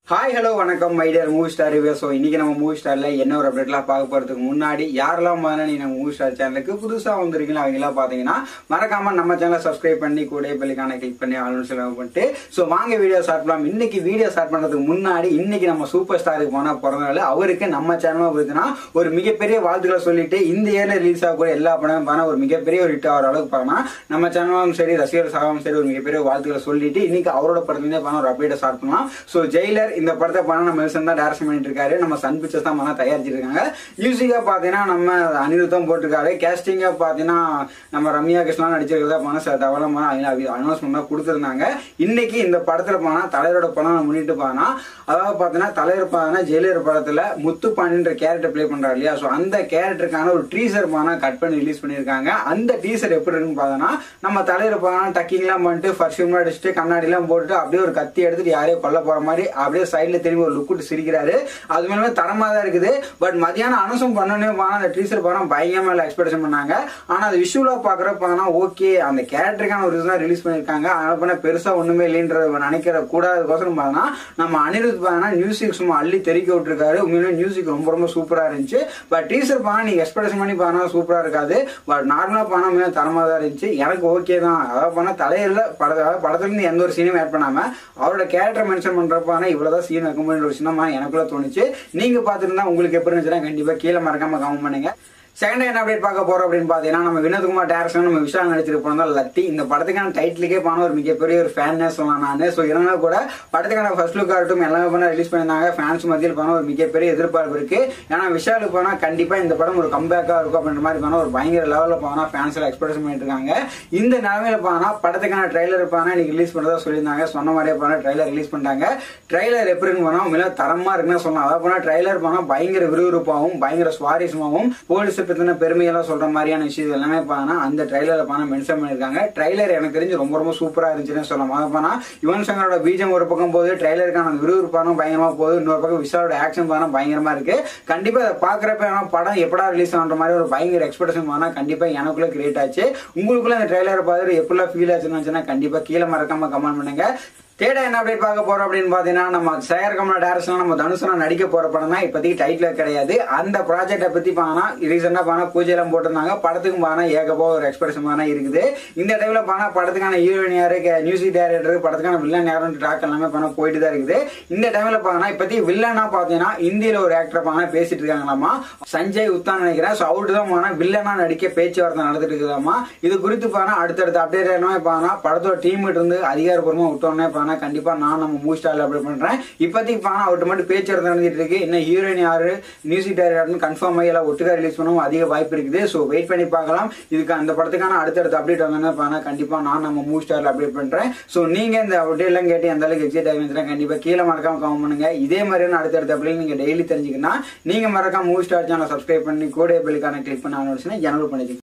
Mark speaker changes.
Speaker 1: hi hello வணக்கம் my dear movie star review so இன்னைக்கு நம்ம மூவி ஸ்டார்ல என்ன ஒரு அப்டேட்லாம் பார்க்க போறதுக்கு முன்னாடி யாரெல்லாம் முதல்ல நீங்க நம்ம மூவி ஸ்டார் சேனலுக்கு புதுசா வந்திருக்கீங்களோ அவங்களாம் பாத்தீங்கன்னா மறக்காம நம்ம சேனலை சப்ஸ்கிரைப் பண்ணி கூட பெல்லுக்கான கிளிக் பண்ணி ஆல்னு செலவு பண்ணிட்டு ஸோ வாங்க வீடியோ ஸ்டார்ட் பண்ணலாம் இன்னைக்கு வீடியோ ஸ்டார்ட் பண்றதுக்கு முன்னாடி இன்னைக்கு நம்ம சூப்பர் ஸ்டாருக்கு போனா பிறந்தனால அவருக்கு நம்ம சேனலும் பார்த்தீங்கன்னா ஒரு மிகப்பெரிய வாழ்த்துக்களை சொல்லிட்டு இந்த இயர்ல ரிலீஸ் ஆகக்கூடிய எல்லா படமும் பார்த்தா ஒரு மிகப்பெரிய ஒரு ஹிட் ஆகிற அளவுக்கு பார்த்தா நம்ம சேனலும் சரி ரசிகர் சாகவும் சரி ஒரு மிகப்பெரிய வாழ்த்துக்களை சொல்லிட்டு இன்னைக்கு அவரோட படத்துலேருந்தே பார்த்தா ஒரு அப்டேட்டை ஸ்டார்ட் பண்ணலாம் ஸோ ஜெயிலர் இந்த படத்தை பண்ண நம்ம மெல்சன் தான் டேரக்ஷன் பண்ணிட்டு இருக்காரு நம்ம சன் பிக்சர்ஸ் தான் பண்ண தயாரிச்சிருக்காங்க மியூசிக்கா பார்த்தீங்கன்னா நம்ம அனிருத்தம் போட்டிருக்காரு கேஸ்டிங்கா பார்த்தீங்கன்னா நம்ம ரம்யா கிருஷ்ணா நடிச்சிருக்கிறதா பண்ண சார் தவளமா அனௌன்ஸ்மெண்ட் தான் கொடுத்துருந்தாங்க இன்னைக்கு இந்த படத்துல போனா தலைவரோட படம் முன்னிட்டு போனா அதாவது பார்த்தீங்கன்னா தலைவர் பார்த்தீங்கன்னா ஜெயிலர் படத்துல முத்து பாண்டின்ற கேரக்டர் ப்ளே பண்றாரு இல்லையா ஸோ அந்த கேரக்டருக்கான ஒரு டீசர் பானா கட் பண்ணி ரிலீஸ் பண்ணியிருக்காங்க அந்த டீசர் எப்படி இருக்குன்னு பார்த்தோன்னா நம்ம தலைவர் பானா டக்கிங்லாம் பண்ணிட்டு பர்ஃபியூம்லாம் அடிச்சுட்டு கண்ணாடிலாம் போட்டுட்டு அப்படியே ஒரு கத்தி எடுத்துட்டு யாரையோ கொல்ல போற மாதிரி அப்படியே சைட்ல திரும்பி ஒரு லுக் விட்டு சிரிக்கிறாரு அது மேலே தரமா தான் இருக்குது பட் மதியானம் அனௌன்ஸும் பண்ணனே போனா அந்த டீசர் படம் பயங்கரமா எக்ஸ்பெக்டேஷன் பண்ணாங்க ஆனா அது விஷுவலா பாக்குறப்ப ஓகே அந்த கேரக்டருக்கான ஒரு இதுதான் ரிலீஸ் பண்ணிருக்காங்க அதனால பண்ண பெருசா ஒண்ணுமே இல்லைன்ற நினைக்கிற கூடாதுக்கோசரம் பார்த்தா நம்ம அனிருத் பார்த்தா மியூசிக் சும்மா அள்ளி தெறிக்க விட்டுருக்காரு உண்மையிலே மியூசிக் ரொம்ப ரொம்ப சூப்பரா இருந்துச்சு பட் டீசர் பானா நீங்க எக்ஸ்பெக்டேஷன் பண்ணி பானா சூப்பரா இருக்காது பட் நார்மலா பானா மேல தரமா தான் இருந்துச்சு எனக்கு ஓகே தான் அதாவது பண்ணா தலையில பட அதாவது படத்துல இருந்து எந்த ஒரு சீனும் ஆட் பண்ணாம அவரோட கேரக்டர் மென்ஷன் பண்றப்பான இவ்வளவுதான் சீன் வைக்க முடியும் ஒரு சின்னமா எனக்குள்ள தோணுச்சு நீங்க பாத்துருந்தா உங்களுக்கு எப்படி இருந்துச்சுன்னா கண்டிப்பா கீழே மறக்காம கமெண்ட் பண்ணுங்க செகண்ட் என்ன அப்டேட் பார்க்க போறோம் அப்படின்னு பாத்தீங்கன்னா நம்ம வினோத்குமார் டேரக்ஷன் நம்ம விஷால் நடிச்சிருப்போம் தான் லத்தி இந்த படத்துக்கான டைட்டிலுக்கே போன ஒரு மிகப்பெரிய ஒரு ஃபேன்னே சொல்லலாம் நான் ஸோ இருந்தாலும் கூட படத்துக்கான ஃபர்ஸ்ட் லுக் ஆகட்டும் எல்லாமே பண்ண ரிலீஸ் பண்ணியிருந்தாங்க ஃபேன்ஸ் மத்தியில் போன ஒரு மிகப்பெரிய எதிர்பார்ப்பு இருக்கு ஏன்னா விஷாலுக்கு போனா கண்டிப்பா இந்த படம் ஒரு கம்பேக்கா இருக்கும் அப்படின்ற மாதிரி போனா ஒரு பயங்கர லெவலில் போனா ஃபேன்ஸ் எல்லாம் எக்ஸ்பெக்டேஷன் பண்ணிட்டு இருக்காங்க இந்த நிலமையில போனா படத்துக்கான ட்ரைலர் போனா இன்னைக்கு ரிலீஸ் பண்றதா சொல்லியிருந்தாங்க சொன்ன மாதிரியே போனா ட்ரைலர் ரிலீஸ் பண்ணிட்டாங்க ட்ரைலர் எப்படின்னு போனா உண்மையில தரமா இருக்குன்னு சொல்லலாம் அதாவது போனா ட்ரைலர் போனா பயங்கர விறுவிறுப்பாகவும் பயங்கர சுவாரஸ்யமாகவும் போலீஸ் பத்தின பெருமையெல்லாம் சொல்ற மாதிரியான விஷயம் எல்லாமே பானா அந்த ட்ரைலர்ல பானா மென்ஷன் பண்ணிருக்காங்க ட்ரைலர் எனக்கு தெரிஞ்சு ரொம்ப ரொம்ப சூப்பரா இருந்துச்சுன்னு சொல்லலாம் அதை பானா யுவன் சங்கரோட பீஜம் ஒரு பக்கம் போகுது ட்ரைலருக்கான அந்த விறுவிறுப்பான பயங்கரமா போகுது இன்னொரு பக்கம் விஷாலோட ஆக்ஷன் பானா பயங்கரமா இருக்கு கண்டிப்பா அதை பாக்குறப்ப ஆனா படம் எப்படா ரிலீஸ் ஆன்ற மாதிரி ஒரு பயங்கர எக்ஸ்பெக்டேஷன் பானா கண்டிப்பா எனக்குள்ள கிரியேட் ஆச்சு உங்களுக்குள்ள இந்த ட்ரைலரை பார்த்துட்டு எப்படிலாம் ஃபீல் ஆச்சுன்னு கண்டிப்பா கீழே மறக்காம கமெண்ட் பண்ணுங்க தேடா என்ன அப்டேட் பார்க்க போறோம் அப்படின்னு பாத்தீங்கன்னா நம்ம சேகர் கமலா டேரக்ஷன் நம்ம தனுஷனா நடிக்க போற படம் தான் இப்போதைக்கு டைட்டில் கிடையாது அந்த ப்ராஜெக்டை பத்தி பானா ரீசெண்டா பானா பூஜை எல்லாம் போட்டிருந்தாங்க படத்துக்கு பானா ஏகப்போ ஒரு எக்ஸ்பிரஷன் பானா இருக்குது இந்த டைம்ல பானா படத்துக்கான ஹீரோயின் யாரு மியூசிக் டைரக்டர் படத்துக்கான வில்லன் யாரும் ட்ராக் எல்லாமே பானா போயிட்டு தான் இருக்குது இந்த டைம்ல பானா இப்போதைக்கு வில்லனா பாத்தீங்கன்னா இந்தியில ஒரு ஆக்டர் பானா பேசிட்டு இருக்காங்களாமா சஞ்சய் உத்தான் நினைக்கிறேன் ஸோ அவர்கிட்ட தான் பானா வில்லனா நடிக்க பேச்சுவார்த்தை நடந்துட்டு இருக்குதாமா இது குறித்து பானா அடுத்தடுத்த அப்டேட் எல்லாமே பானா படத்தோட டீம் இருந்து அதிகாரப்பூர்வமா விட்டோன்னே பானா கண்டிப்பா நான் நம்ம மூவி ஸ்டார்ல அப்டேட் பண்றேன் இப்போதைக்கு பானா அவர்கிட்ட மட்டும் பேச்சுவார்த்தை நடந்துட்டு இருக்கு இன்னும் ஹீரோயின் யாரு மியூசிக் டைரக்டர்னு கன்ஃபார்ம் ஆகி எல்லாம் ஒட்டுக்கா ரிலீஸ் பண்ணவும் அதிக வாய்ப்பு இருக்குது ஸோ வெயிட் பண்ணி பார்க்கலாம் இதுக்கு அந்த படத்துக்கான அடுத்தடுத்த அப்டேட் வந்தோன்னா பானா கண்டிப்பா நான் நம்ம மூவி ஸ்டார்ல அப்டேட் பண்றேன் ஸோ நீங்க இந்த அப்டேட் எல்லாம் கேட்டு எந்த அளவுக்கு எக்ஸைட் ஆகிருந்துச்சுன்னா கண்டிப்பா கீழே மறக்காம கமெண்ட் பண்ணுங்க இதே மாதிரியான அடுத்தடுத்த அப்டேட் நீங்க டெய்லி தெரிஞ்சுக்கணும் நீங்க மறக்காம மூவி ஸ்டார் சேனல் சப்ஸ்கிரைப் பண்ணி கூட பெல்லுக்கான கிளிக் பண்ண ஆரம்பிச்சுன்னா ஜெனரல் பண்ணிக்கோங்க